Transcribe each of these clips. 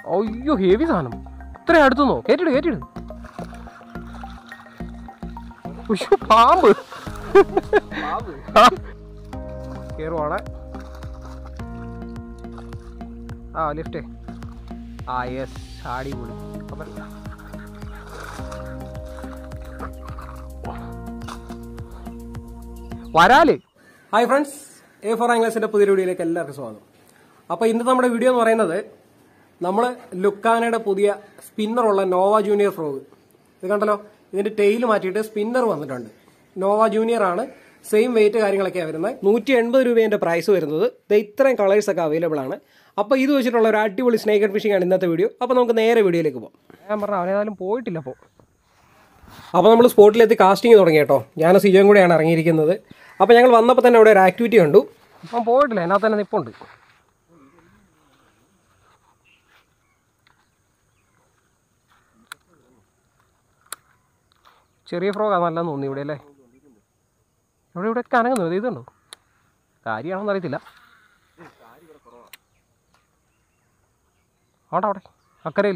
അയ്യോ ഹെവി സാധനം ഇത്ര അടുത്തുനിന്നോ കേറ്റിട് കേറ്റിട് ഉയ്യോ, പാമ്പ് ആ. കേറുവാണ് ആ ലിഫ്റ്റ് ആ യെസ് അടിപൊളി അപ്പം വരാല് ഹായ് ഫ്രണ്ട്സ് എ ഫോർ ആംഗ്ലേഴ്സിന്റെ പുതിയ വീഡിയോയിലേക്ക് എല്ലാവർക്കും സ്വാഗതം അപ്പോൾ ഇന്നത്തെ നമ്മുടെ വീഡിയോ എന്ന് പറയുന്നത് നമ്മൾ ലുക്കാനയുടെ പുതിയ സ്പിന്നറുള്ള നോവ ജൂനിയർ ഫ്രോഗ് ഇത് കണ്ടല്ലോ ഇതിന്റെ ടെയിൽ മാറ്റിയിട്ട് സ്പിന്നർ വന്നിട്ടുണ്ട് നോവ ജൂനിയർ ആണ് സെയിം വെയിറ്റ് കാര്യങ്ങളൊക്കെയാണ് വരുന്നത് നൂറ്റി എൺപത് രൂപേൻ്റെ പ്രൈസ് വരുന്നത് ഇത് ഇത്രയും കളേഴ്സ് ഒക്കെ അവൈലബിൾ ആണ് അപ്പോൾ ഇത് വെച്ചിട്ടുള്ള ഒരു അടിപൊളി സ്നേക്കർ ഫിഷിംഗ് ആണ് ഇന്നത്തെ വീഡിയോ അപ്പോൾ നമുക്ക് നേരെ വീഡിയോയിലേക്ക് പോകാം ഞാൻ പറഞ്ഞു അവനേതായാലും പോയിട്ടില്ല അപ്പോൾ അപ്പോൾ നമ്മൾ സ്പോട്ടിലെത്തി കാസ്റ്റിംഗ് തുടങ്ങി കേട്ടോ ഞാൻ സിജോയും കൂടെയാണ് ഇറങ്ങിയിരിക്കുന്നത് അപ്പോൾ ഞങ്ങൾ വന്നപ്പോൾ തന്നെ അവിടെ ഒരു ആക്ടിവിറ്റി കണ്ടു അപ്പം പോയിട്ടില്ല അതിനകത്ത് തന്നെ നിപ്പുണ്ട് ചെറിയ ഫ്രോഗാണ് നല്ലതെന്ന് തോന്നി ഇവിടെ അല്ലേ ഇവിടെ ഇവിടെ ഒക്കെ അനങ്ങുന്നു ഇത് ഇതുണ്ടോ കാര്യമാണെന്ന് അറിയത്തില്ല അവിടെ അവിടെ അക്കരയിൽ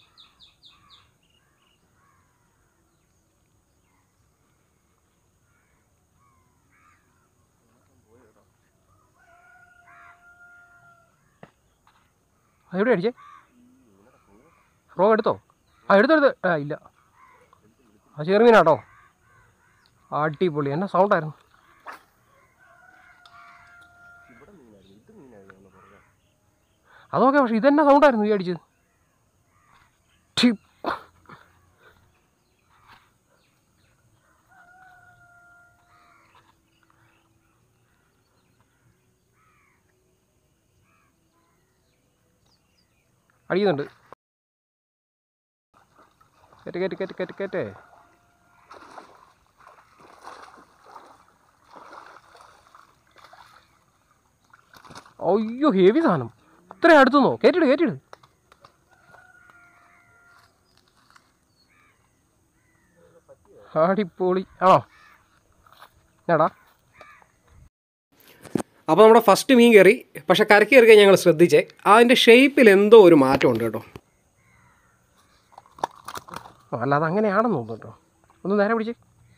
എവിടെ അടിച്ചേ ഫ്രോഗ് എടുത്തോ ആ എടുത്തെടുത്ത് ആ ഇല്ല ആ ചെറുമീനാട്ടോ അടിപൊളി എന്നാ സൗണ്ടായിരുന്നു അതൊക്കെ പക്ഷെ ഇതെന്നാ സൗണ്ടായിരുന്നു ഈ അടിച്ചത് ഠി. അടിക്കുന്നുണ്ട് കയറ്റ് കയറ്റ് കയറ്റ് കയറ്റ് കയറ്റേ അയ്യോ ഹെവി സാധനം ഇത്ര അടുത്തുനിന്നോ കയറ്റിട് കയറ്റിട് അടിപൊളി ആണോ എന്നാടാ അപ്പോൾ നമ്മുടെ ഫസ്റ്റ് മീൻ കയറി പക്ഷെ കരക്ക് കയറി ഞങ്ങൾ ശ്രദ്ധിച്ചേ അതിൻ്റെ ഷേപ്പിൽ എന്തോ ഒരു മാറ്റമുണ്ട് കേട്ടോ ഓ, അല്ലാതെ അങ്ങനെയാണെന്ന് തോന്നുന്നു കേട്ടോ ഒന്ന് നേരെ പിടിച്ചേ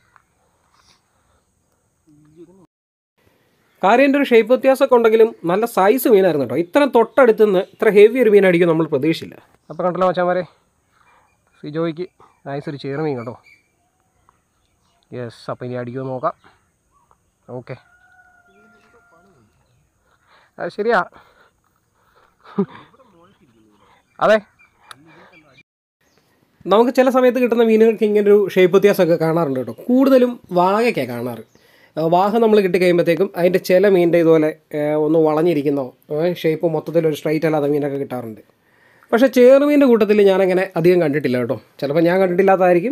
കാര്യൻ്റെ ഒരു ഷേപ്പ് വ്യത്യാസമൊക്കെ ഉണ്ടെങ്കിലും നല്ല സൈസ് മീനായിരുന്നു കേട്ടോ ഇത്ര തൊട്ടടുത്ത് നിന്ന് ഇത്ര ഹെവി ഒരു മീനായിരിക്കും നമ്മൾ പ്രതീക്ഷിച്ചില്ല അപ്പോൾ കണ്ടല്ലോ മച്ചാമാരെ സിജോയ്ക്ക് നൈസ് ഒരു ചേറ് മീൻ കേട്ടോ യെസ് അപ്പോൾ ഇനി അടിക്കുമോ നോക്കാം ഓക്കെ അത് ശരിയാ അതെ നമുക്ക് ചില സമയത്ത് കിട്ടുന്ന മീനുകൾക്ക് ഇങ്ങനെ ഒരു ഷേപ്പ് വ്യത്യാസമൊക്കെ കാണാറുണ്ട് കേട്ടോ കൂടുതലും വാഗയ്ക്കാണ് കാണാറ് ആ, വാഹ നമ്മൾ കിട്ടിക്കഴിയുമ്പോഴത്തേക്കും അതിൻ്റെ ചില മീനിൻ്റെ ഇതുപോലെ ഏ, ഒന്ന് വളഞ്ഞിരിക്കുന്നോ ഷേപ്പ് മൊത്തത്തിൽ ഒരു സ്ട്രൈറ്റ് അല്ലാത്ത മീനൊക്കെ കിട്ടാറുണ്ട് പക്ഷേ ചേറുമീൻ്റെ കൂട്ടത്തിൽ ഞാനങ്ങനെ അധികം കണ്ടിട്ടില്ല കേട്ടോ ചിലപ്പോൾ ഞാൻ കണ്ടിട്ടില്ലാത്തതായിരിക്കും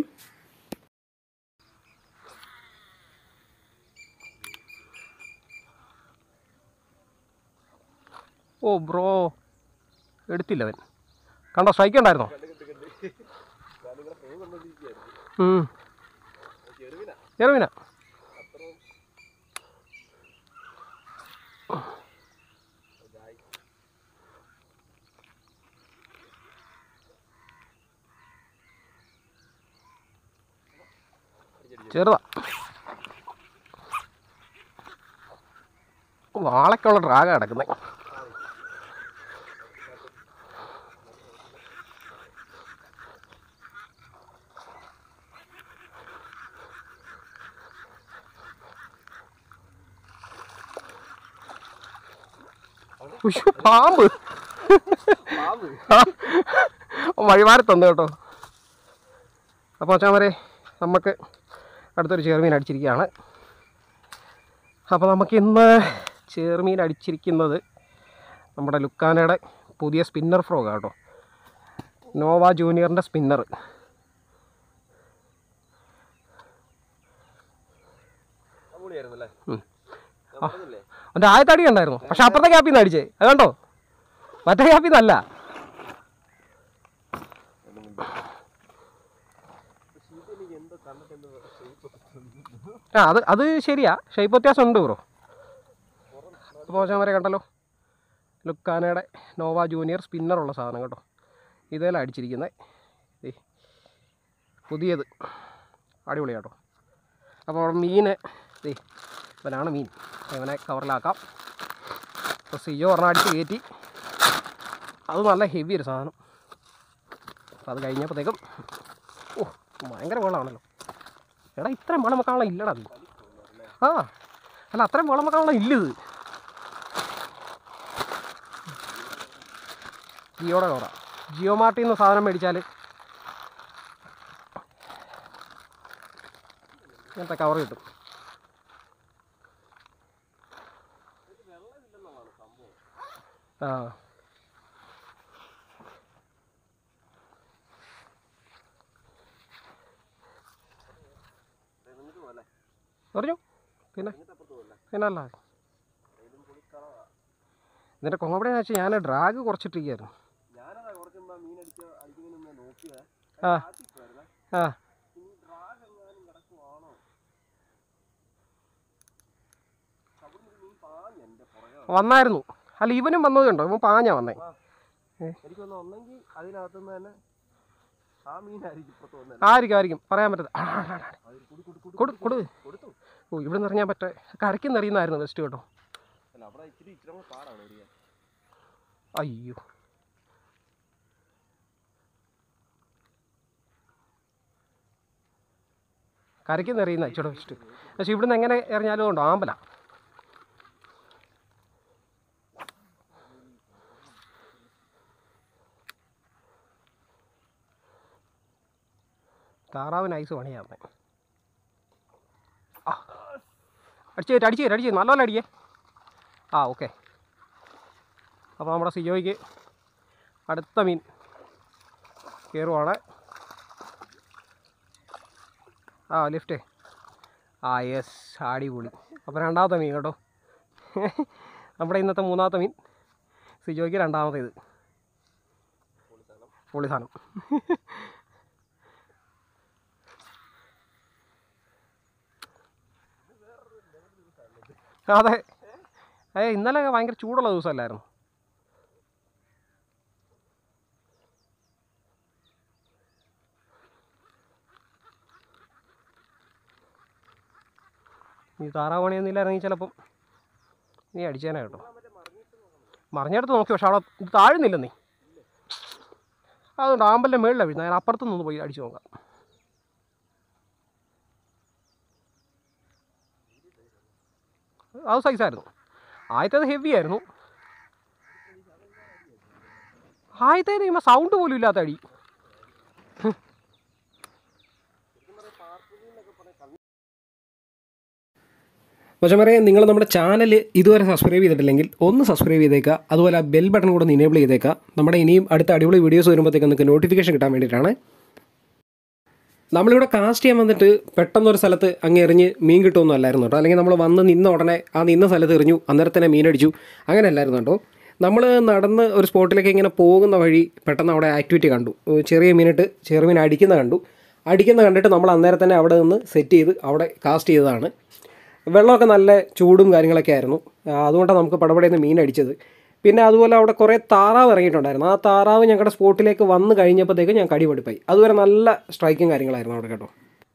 ഓ ബ്രോ എടുത്തില്ല അവൻ കണ്ടോ സ്ട്രൈക്ക് ഉണ്ടായിരുന്നോ ഉം. ചെറുമീനാ ചെറുതാ വാളയ്ക്കുള്ള ഡ്രാഗ കിടക്കുന്നത് ഉയ്യോ, പാമ്പ് വഴിമാറി തന്നു കേട്ടോ അപ്പോൾ അച്ഛാമരെ നമുക്ക് അടുത്തൊരു ചേർമീൻ അടിച്ചിരിക്കുകയാണ് അപ്പോൾ നമുക്ക് ഇന്ന് ചേർമീൻ അടിച്ചിരിക്കുന്നത് നമ്മുടെ ലുക്കാനയുടെ പുതിയ സ്പിന്നർ ഫ്രോഗാണ് കേട്ടോ നോവ ജൂനിയറിൻ്റെ സ്പിന്നർ അവൻ്റെ ആദ്യത്തെ അടി ഉണ്ടായിരുന്നു പക്ഷെ അപ്പുറത്തെ ക്യാപ്പിൽ നിന്ന് അടിച്ചേ അത് കണ്ടോ മറ്റേ ക്യാപ്പിൽ നിന്നല്ല ആ അത് അത് ശരിയാ ഷേപ്പ് വ്യത്യാസം ഉണ്ട് ബ്രോ അപ്പോൾ വരെ കണ്ടല്ലോ ലുക്കാനയുടെ നോവ ജൂനിയർ സ്പിന്നറുള്ള സാധനം കേട്ടോ ഇതേലാണ് അടിച്ചിരിക്കുന്നത് ദേ, പുതിയത് അടിപൊളിയാട്ടോ അപ്പോൾ മീൻ ദേ ഇവനാണ് മീൻ ഇവനെ കവറിലാക്കാം അപ്പോൾ സിയോ ഒരെണ്ണം അടിച്ച് കയറ്റി അത് നല്ല ഹെവി ഒരു സാധനം അപ്പോൾ അത് കഴിഞ്ഞപ്പോഴത്തേക്കും ഓ ഭയങ്കര വെള്ളമാണല്ലോ എടാ ഇത്രയും വെള്ളം വെക്കാനുള്ള ഇല്ലടാ അത് ആ അല്ല അത്രയും വെള്ളം വെക്കാനുള്ള ഇല്ലത് ജിയോടെ കവറ ജിയോ മാർട്ടിൽ നിന്ന് സാധനം മേടിച്ചാൽ ഇങ്ങനത്തെ കവർ കിട്ടും ആ പറഞ്ഞു പിന്നെ പിന്നല്ല ഇതിൻ്റെ കൊങ്ങപ്പടിയെന്ന് വെച്ചാൽ ഞാൻ ഡ്രാഗ് കുറച്ചിട്ടിരിക്കുകയായിരുന്നു ഞാനതാ കുറച്ച് മുമ്പ് മീൻ അടിച്ച് അടിക്കുന്നതിന് നോക്കിയത് ആ ആ ഇനി ഡ്രാഗ് എങ്ങാനും കിടക്കുവാണോ അവിടുന്ന് ഒരു മീൻ പാഞ്ഞ എൻ്റെ പുറകെ വന്നായിരുന്നു അല്ല ഇവനും വന്നത് കണ്ടോ ഇവൻ പാഞ്ഞാ വന്നേ എനിക്ക് തോന്നുന്നു ഒന്നെങ്കിൽ അതിനകത്തുനിന്ന് തന്നെ ആ മീനായിരിക്കും ഇപ്പുറത്ത് വന്നത് ആയിരിക്കും ആയിരിക്കും പറയാൻ പറ്റത്തില്ല ആ, ആ, ആ, ആ. അത് കുടി കുടി കുടി കൊടു കൊടു കൊടുത്തു ഓ ഇവിടെ നിന്ന് അറിയാൻ പറ്റേ കരയ്ക്ക് നിറയുന്നായിരുന്നു ബെസ്റ്റ് കേട്ടോ അല്ല അവിടെ ഇച്ചിരി ഇച്ചിരി കൂടെ പാടാണ് ഒരു അയ്യോ കരയ്ക്ക് നിറയുന്ന ഇച്ചിരി ബെസ്റ്റ് പക്ഷെ ഇവിടുന്ന് എങ്ങനെ എറിഞ്ഞാലും ഉണ്ടോ ആമ്പല താറാവിന് ഐസ് പണിയാമേ ആ അടിച്ചു കയറ്റി അടിച്ചു കയറ്റി അടിച്ചു കയറ്റി നല്ലപോലെ അടിക്കേ ആ ഓക്കെ അപ്പോൾ നമ്മുടെ സിജോയ്ക്ക് അടുത്ത മീൻ കയറുവാണ് ആ ലിഫ്റ്റ് ആ യെസ് അടിപൊളി അപ്പോൾ രണ്ടാമത്തെ മീൻ കേട്ടോ നമ്മുടെ ഇന്നത്തെ മൂന്നാമത്തെ മീൻ സിജോയ്ക്ക് രണ്ടാമത്തേത് പൊളി സാധനം അതെ ഏ ഇന്നലെ ഭയങ്കര ചൂടുള്ള ദിവസമല്ലായിരുന്നു ഈ താറാവണിയൊന്നും ഇറങ്ങി ചിലപ്പം നീ അടിച്ചേനെ കേട്ടോ മറിഞ്ഞെടുത്ത് നോക്കി പക്ഷെ അവിടെ ഇത് താഴുന്നില്ല നീ അതുകൊണ്ട് ആമ്പലിൻ്റെ മേളിലാണ് വീഴുന്നത് ഞാൻ അപ്പുറത്ത് നിന്ന് പോയി അടിച്ചു നോക്കാം അത് സൈസായിരുന്നു ആദ്യത്തേത് ഹെവി ആയിരുന്നു ആദ്യത്തേത് കഴിയുമ്പോൾ സൗണ്ട് പോലും ഇല്ലാത്ത അടി പക്ഷേ നിങ്ങൾ നമ്മുടെ ചാനൽ ഇതുവരെ സബ്സ്ക്രൈബ് ചെയ്തിട്ടില്ലെങ്കിൽ ഒന്ന് സബ്സ്ക്രൈബ് ചെയ്തേക്കുക അതുപോലെ ആ ബെൽ ബട്ടൺ കൂടെ ഒന്ന് ഇനേബിൾ ചെയ്തേക്കുക നമ്മുടെ ഇനിയും അടുത്ത അടിപൊളി വീഡിയോസ് വരുമ്പോഴത്തേക്ക് നിങ്ങൾക്ക് നോട്ടിഫിക്കേഷൻ കിട്ടാൻ വേണ്ടിയിട്ടാണ് നമ്മളിവിടെ കാസ്റ്റ് ചെയ്യാൻ വന്നിട്ട് പെട്ടെന്നൊരു സ്ഥലത്ത് അങ്ങ് എറിഞ്ഞ് മീൻ കിട്ടുമൊന്നും അല്ലായിരുന്നു കേട്ടോ അല്ലെങ്കിൽ നമ്മൾ വന്ന് നിന്ന ഉടനെ ആ നിന്ന സ്ഥലത്ത് എറിഞ്ഞു അന്നേരം തന്നെ മീനടിച്ചു അങ്ങനെ അല്ലായിരുന്നു കേട്ടോ നമ്മൾ നടന്ന് ഒരു സ്പോട്ടിലേക്ക് ഇങ്ങനെ പോകുന്ന വഴി പെട്ടെന്ന് അവിടെ ആക്ടിവിറ്റി കണ്ടു ഏഹ് ചെറിയ മീനിട്ട് ചെറിയ മീൻ അടിക്കുന്ന കണ്ടു അടിക്കുന്ന കണ്ടിട്ട് നമ്മൾ അന്നേരം തന്നെ അവിടെ നിന്ന് സെറ്റ് ചെയ്ത് അവിടെ കാസ്റ്റ് ചെയ്തതാണ് വെള്ളമൊക്കെ നല്ല ചൂടും കാര്യങ്ങളൊക്കെ ആയിരുന്നു ആ, അതുകൊണ്ടാണ് നമുക്ക് പടപടയെന്ന് മീൻ അടിച്ചത് പിന്നെ അതുപോലെ അവിടെ കുറേ താറാവ് ഇറങ്ങിയിട്ടുണ്ടായിരുന്നു ആ താറാവ് ഞങ്ങളുടെ സ്പോട്ടിലേക്ക് വന്ന് കഴിഞ്ഞപ്പോഴത്തേക്ക് ഞാൻ കടി പഠിപ്പായി അതുവരെ നല്ല സ്ട്രൈക്കും കാര്യങ്ങളായിരുന്നു അവിടെ കേട്ടോ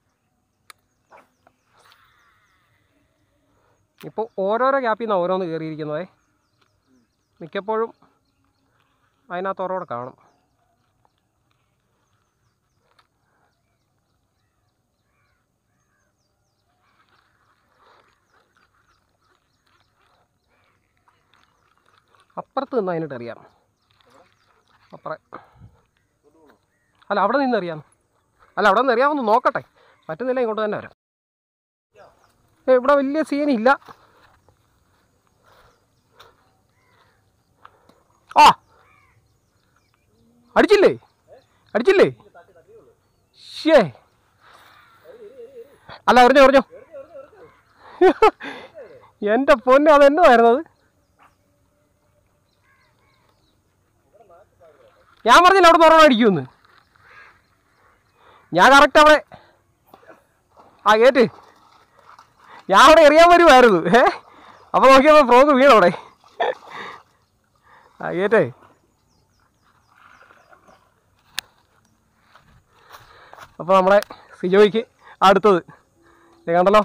ഇപ്പോൾ ഓരോരോ ഗ്യാപ്പിൽ നിന്ന് ഓരോന്ന് കയറിയിരിക്കുന്നതേ മിക്കപ്പോഴും അതിനകത്ത് ഓരോടെ കാണും അപ്പുറത്ത് നിന്ന് അതിനിട്ട് അറിയാം അപ്പുറം അല്ല അവിടെ നിന്ന് അറിയാം അല്ല അവിടെ നിന്ന് അറിയാമെന്ന് നോക്കട്ടെ പറ്റുന്നില്ല ഇങ്ങോട്ട് തന്നെ വരാം ഏ ഇവിടെ വലിയ സീനില്ല ആ അടിച്ചില്ലേ അടിച്ചില്ലേ ഷേ അല്ല എറിഞ്ഞോ എറിഞ്ഞോ എൻ്റെ പൊന്നെ അത് എന്നതായിരുന്നത് ഞാൻ പറഞ്ഞില്ല അവിടെ നിന്ന് അടിക്കുമെന്ന് ഞാൻ കറക്റ്റ് അവിടെ ആ കേട്ട് ഞാൻ അവിടെ എറിയാൻ വരുമായിരുന്നു ഏ അപ്പോൾ നോക്കിയപ്പോൾ ഫ്രോക്ക് വീണവിടെ ആ കേട്ടേ അപ്പോൾ നമ്മളെ സിജോയ്ക്ക് അടുത്തത് ഇത് കണ്ടല്ലോ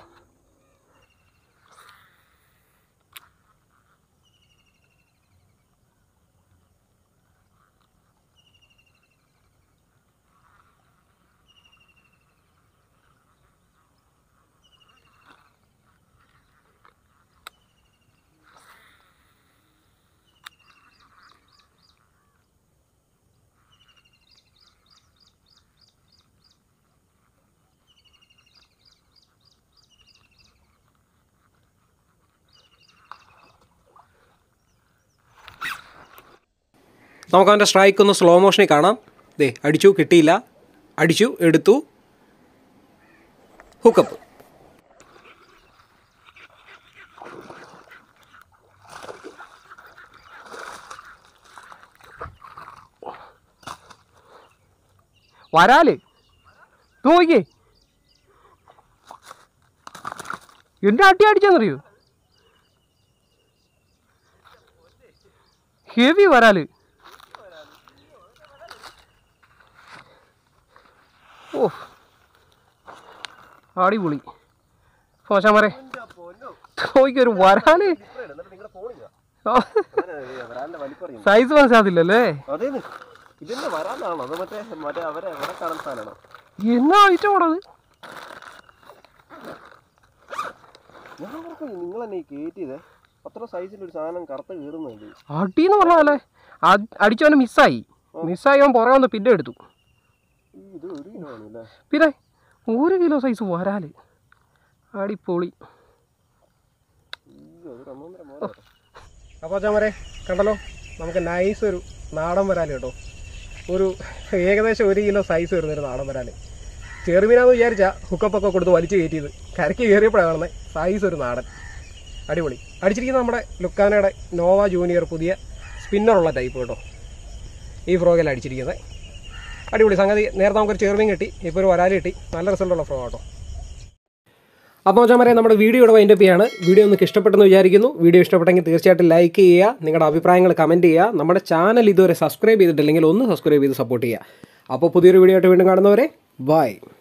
നമുക്ക് അവൻ്റെ സ്ട്രൈക്ക് ഒന്ന് സ്ലോ മോഷനിൽ കാണാം ദേ അടിച്ചു കിട്ടിയില്ല അടിച്ചു എടുത്തു ഹുക്കപ്പ് വരാല് നോക്കിയേ എന്റെ അടി അടിച്ചെന്നറിയോ ഹെവി വരാല് ഓ അടിപൊളി മോശമാരെ നോക്കിയൊരു വരാല് എന്നിട്ട് നിങ്ങളുടെ ഫോണില്ല ഓ, വരാന്റെ വലിപ്പറിയും സൈസ് മനസ്സിലാകത്തില്ലല്ലേ അതേന്ന് ഇതിന്റെ വരാനാണോ അത് മറ്റേ മറ്റേ അവരെ അവരെ കാണുന്ന സാധനമാണോ എന്നാ ഐറ്റം കൂടത് ഞാൻ ഓർക്കും നിങ്ങൾ തന്നെ ഈ കയറ്റിയത് അത്ര സൈസിലൊരു സാധനം കറുത്ത കീറുന്നുണ്ട് അടിന്ന് പറഞ്ഞാലേ അടിച്ചവന് മിസ്സായി മിസ്സായി അവൻ പുറകെ വന്ന് പിന്നെ എടുത്തു ഈ ഇത് ഒരു കിലോ ആണ് അല്ലേ പിന്നെ ഒരു കിലോ സൈസ് വരാല് അടിപൊളി അയ്യോ ഒരു ഒന്നൊന്നര മോനെ അപ്പോൾ ചമരെ കണ്ടല്ലോ നമുക്ക് നൈസ് ഒരു നാടൻ വരാല് കേട്ടോ ഒരു ഏകദേശം ഒരു കിലോ സൈസ് വരുന്നൊരു നാടൻ വരാല് ചെറുമീനാന്ന് വിചാരിച്ചാൽ ഹുക്കപ്പൊക്കെ കൊടുത്ത് വലിച്ചു കയറ്റിയത് കരയ്ക്ക് കയറിയപ്പോഴാണ് കാണുന്നത് സൈസ് ഒരു നാടൻ അടിപൊളി അടിച്ചിരിക്കുന്നത് നമ്മുടെ ലുക്കാനയുടെ നോവ ജൂനിയർ പുതിയ സ്പിന്നറുള്ള ടൈപ്പ് കേട്ടോ ഈ ഫ്രോഗിൽ അടിച്ചിരിക്കുന്നത് അടിപൊളി സംഗതി നേരത്തെ നമുക്കൊരു ചെറുമീൻ കിട്ടി ഇപ്പോൾ ഒരു വരാല് കിട്ടി നല്ല റിസൾട്ടുള്ള ഫ്രോ കേട്ടോ അപ്പോൾ ചമരെ നമ്മുടെ വീഡിയോ ഇവിടെ വൈൻഡപ്പ് ചെയ്യാണ് വീഡിയോ നിങ്ങൾക്ക് ഇഷ്ടപ്പെട്ടെന്ന് വിചാരിക്കുന്നു വീഡിയോ ഇഷ്ടപ്പെട്ടെങ്കിൽ തീർച്ചയായിട്ടും ലൈക്ക് ചെയ്യുക നിങ്ങളുടെ അഭിപ്രായങ്ങൾ കമൻറ്റ് ചെയ്യുക നമ്മുടെ ചാനൽ ഇതുവരെ സബ്സ്ക്രൈബ് ചെയ്തിട്ടില്ലെങ്കിൽ ഒന്ന് സബ്സ്ക്രൈബ് ചെയ്ത് സപ്പോർട്ട് ചെയ്യുക അപ്പോൾ പുതിയൊരു വീഡിയോ ആയിട്ട് വീണ്ടും കാണുന്നവരെ ബൈ